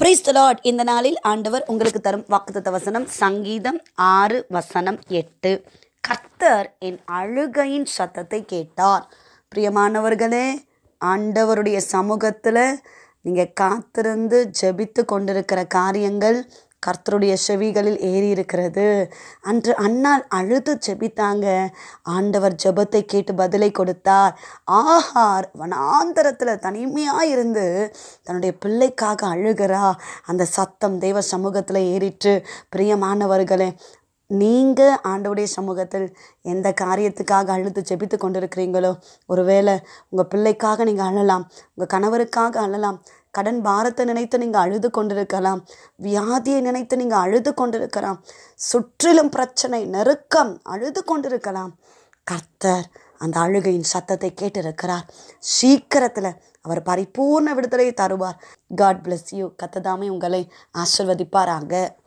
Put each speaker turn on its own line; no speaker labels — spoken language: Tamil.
பிரைஸ் லார்ட் இந்த நாளில் ஆண்டவர் உங்களுக்கு தரும் வாக்குத்தத்த வசனம் சங்கீதம் ஆறு வசனம் எட்டு கர்த்தர் என் அழுகையின் சத்தத்தை கேட்டார் பிரியமானவர்களே ஆண்டவருடைய சமூகத்தில் நீங்கள் காத்திருந்து ஜெபித்து கொண்டிருக்கிற காரியங்கள் கர்த்தருடைய செவிகளில் ஏறி இருக்கிறது அன்று அண்ணால் அழுது ஜெபித்தாங்க ஆண்டவர் ஜெபத்தை கேட்டு பதிலை கொடுத்தார் ஆகார் வனாந்தரத்தில் தனிமையாக இருந்து தன்னுடைய பிள்ளைக்காக அழுகிறா அந்த சத்தம் தெய்வ சமூகத்தில் ஏறிற்று பிரியமானவர்களே நீங்கள் ஆண்டவுடைய சமூகத்தில் எந்த காரியத்துக்காக அழுது ஜெபித்து கொண்டிருக்கிறீங்களோ ஒருவேளை உங்கள் பிள்ளைக்காக நீங்கள் அழலாம் உங்கள் கணவருக்காக அழலாம் கடன் பாரத்தை நினைத்து நீங்கள் அழுது கொண்டிருக்கலாம் வியாதியை நினைத்து நீங்கள் அழுது கொண்டிருக்கலாம் சுற்றிலும் பிரச்சனை நெருக்கம் அழுது கொண்டிருக்கலாம் கர்த்தர் அந்த அழுகையின் சத்தத்தை கேட்டிருக்கிறார் சீக்கிரத்தில் அவர் பரிபூர்ண விடுதலையை தருவார் காட் bless யூ கத்ததாமே உங்களை ஆசிர்வதிப்பாராங்க